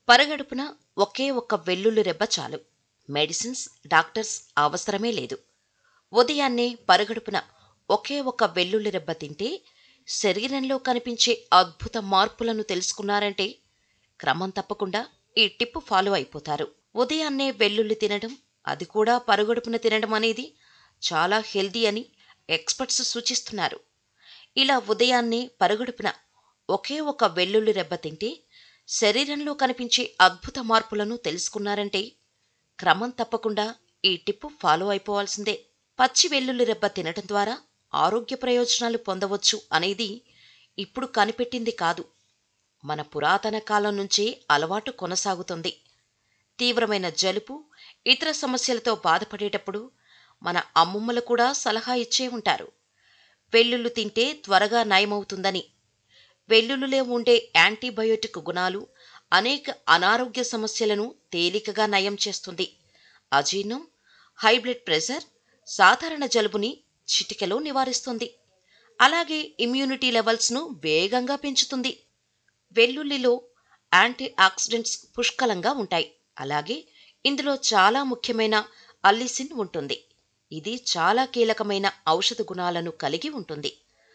పరగడుపున ఒకే ఒక్క వెల్లుల్లి రెబ్బ చాలు మెడిసిన్స్ డాక్టర్స్ అవసరమే లేదు ఉదయాన్నే పరగడుపున ఒకే ఒక్క వెల్లుల్లి రెబ్బ తింటే శరీరంలో కనిపించే అద్భుత మార్పులను తెలుసుకున్నారంటే క్రమం తప్పకుండా ఈ టిప్ ఫాలో అయిపోతారు ఉదయాన్నే వెల్లుల్లి తినడం అది కూడా పరుగడుపున తినడం అనేది చాలా హెల్దీ అని ఎక్స్పర్ట్స్ సూచిస్తున్నారు ఇలా ఉదయాన్నే పరుగడుపున ఒకే ఒక వెల్లుల్లి రెబ్బ తింటే శరీరంలో కనిపించే అద్భుత మార్పులను తెలుసుకున్నారంటే క్రమం తప్పకుండా ఈ టిప్పు ఫాలో అయిపోవాల్సిందే పచ్చి వెల్లుల్లి రెబ్బ తినటం ద్వారా ఆరోగ్య ప్రయోజనాలు పొందవచ్చు అనేది ఇప్పుడు కనిపెట్టింది కాదు మన పురాతన కాలం నుంచే అలవాటు కొనసాగుతుంది తీవ్రమైన జలుబు ఇతర సమస్యలతో బాధపడేటప్పుడు మన అమ్మమ్మలు కూడా సలహా ఇచ్చే ఉంటారు వెల్లుల్లి తింటే త్వరగా నయమవుతుందని వెల్లుల్లిలో ఉండే యాంటీబయోటిక్ గుణాలు అనేక అనారోగ్య సమస్యలను తేలికగా నయం చేస్తుంది అజీర్ణం హై బ్లడ్ ప్రెషర్ సాధారణ జలుబుని చిటికెలో నివారిస్తుంది అలాగే ఇమ్యూనిటీ లెవెల్స్ను వేగంగా పెంచుతుంది వెల్లుల్లిలో యాంటీ ఆక్సిడెంట్స్ పుష్కలంగా ఉంటాయి అలాగే ఇందులో చాలా ముఖ్యమైన అల్లిసిన్ ఉంటుంది ఇది చాలా కీలకమైన ఔషధ గుణాలను కలిగి ఉంటుంది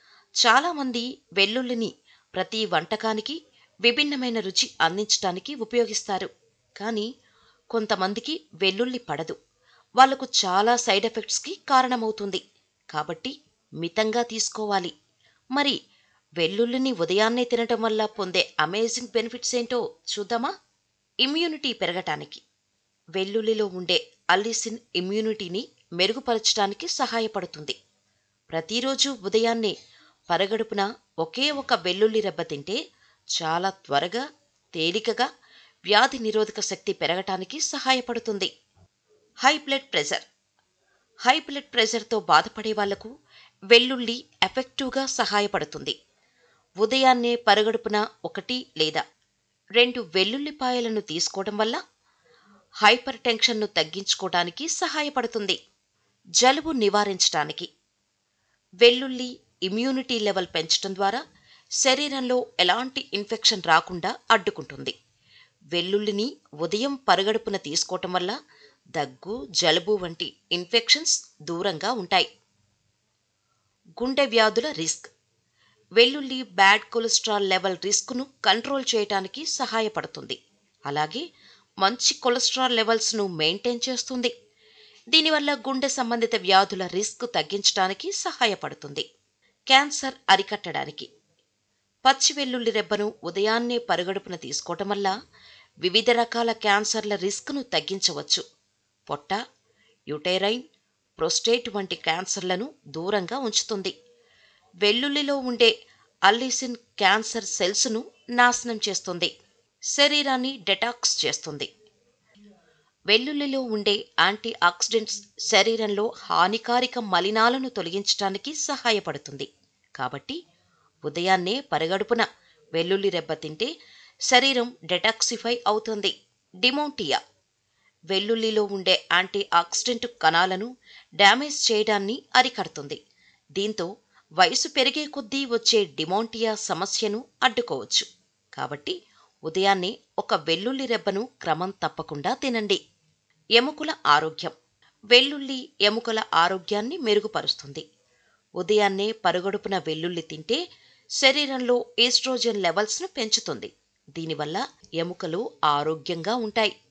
చాలామంది వెల్లుల్లిని ప్రతి వంటకానికి విభిన్నమైన రుచి అందించడానికి ఉపయోగిస్తారు కానీ కొంతమందికి వెల్లుల్లి పడదు వాళ్లకు చాలా సైడ్ ఎఫెక్ట్స్కి కారణమవుతుంది కాబట్టి మితంగా తీసుకోవాలి మరి వెల్లుల్లిని ఉదయాన్నే తినటం వల్ల పొందే అమేజింగ్ బెనిఫిట్స్ ఏంటో చూద్దామా ఇమ్యూనిటీ పెరగటానికి వెల్లుల్లిలో ఉండే అల్లిసిన్ ఇమ్యూనిటీని మెరుగుపరచడానికి సహాయపడుతుంది ప్రతిరోజు ఉదయాన్నే పరగడుపున ఒకే ఒక వెల్లుల్లి రెబ్బ తింటే చాలా త్వరగా తేలికగా వ్యాధి నిరోధక శక్తి పెరగటానికి సహాయపడుతుంది high blood pressure high blood ప్రెషర్తో బాధపడే వాళ్లకు వెల్లుల్లి ఎఫెక్టివ్గా సహాయపడుతుంది ఉదయాన్నే పరగడుపున ఒకటి లేదా రెండు వెల్లుల్లిపాయలను తీసుకోవడం వల్ల హైపర్ టెన్షన్ను తగ్గించుకోవడానికి సహాయపడుతుంది జలుబు నివారించడానికి వెల్లుల్లి ఇమ్యూనిటీ లెవెల్ పెంచడం ద్వారా శరీరంలో ఎలాంటి ఇన్ఫెక్షన్ రాకుండా అడ్డుకుంటుంది వెల్లుల్లిని ఉదయం పరగడుపున తీసుకోవటం వల్ల దగ్గు జలుబు వంటి ఇన్ఫెక్షన్స్ దూరంగా ఉంటాయి గుండె వ్యాధుల రిస్క్ వెల్లుల్లి బ్యాడ్ కొలెస్ట్రాల్ లెవెల్ రిస్క్ను కంట్రోల్ చేయడానికి సహాయపడుతుంది అలాగే మంచి కొలెస్ట్రాల్ లెవెల్స్ను మెయింటైన్ చేస్తుంది దీనివల్ల గుండె సంబంధిత వ్యాధుల రిస్క్ తగ్గించడానికి సహాయపడుతుంది క్యాన్సర్ అరికట్టడానికి పచ్చి వెల్లుల్లి రెబ్బను ఉదయాన్నే పరుగడుపున తీసుకోవటం వల్ల వివిధ రకాల క్యాన్సర్ల రిస్క్ను తగ్గించవచ్చు పొట్ట యుటైరైన్ ప్రొస్టేట్ వంటి క్యాన్సర్లను దూరంగా ఉంచుతుంది వెల్లుల్లిలో ఉండే అల్లిసిన్ క్యాన్సర్ సెల్స్ను నాశనం చేస్తుంది శరీరాన్ని డెటాక్స్ చేస్తుంది వెల్లుల్లిలో ఉండే యాంటీ ఆక్సిడెంట్స్ శరీరంలో హానికారిక మలినాలను తొలగించడానికి సహాయపడుతుంది కాబట్టి ఉదయాన్నే పరగడుపున వెల్లుల్లి రెబ్బ తింటే శరీరం డెటాక్సిఫై అవుతుంది డిమోంటియా వెల్లుల్లిలో ఉండే యాంటీ ఆక్సిడెంట్ కణాలను డ్యామేజ్ చేయడాన్ని అరికడుతుంది దీంతో వయసు పెరిగే కొద్దీ వచ్చే డిమోంటియా సమస్యను అడ్డుకోవచ్చు కాబట్టి ఉదయాన్నే ఒక వెల్లుల్లి రెబ్బను క్రమం తప్పకుండా తినండి ఎముకల ఆరోగ్యం వెల్లుల్లి ఎముకల ఆరోగ్యాన్ని మెరుగుపరుస్తుంది ఉదయాన్నే పరుగడుపున వెల్లుల్లి తింటే శరీరంలో ఈస్ట్రోజన్ లెవెల్స్ను పెంచుతుంది దీనివల్ల ఎముకలు ఆరోగ్యంగా ఉంటాయి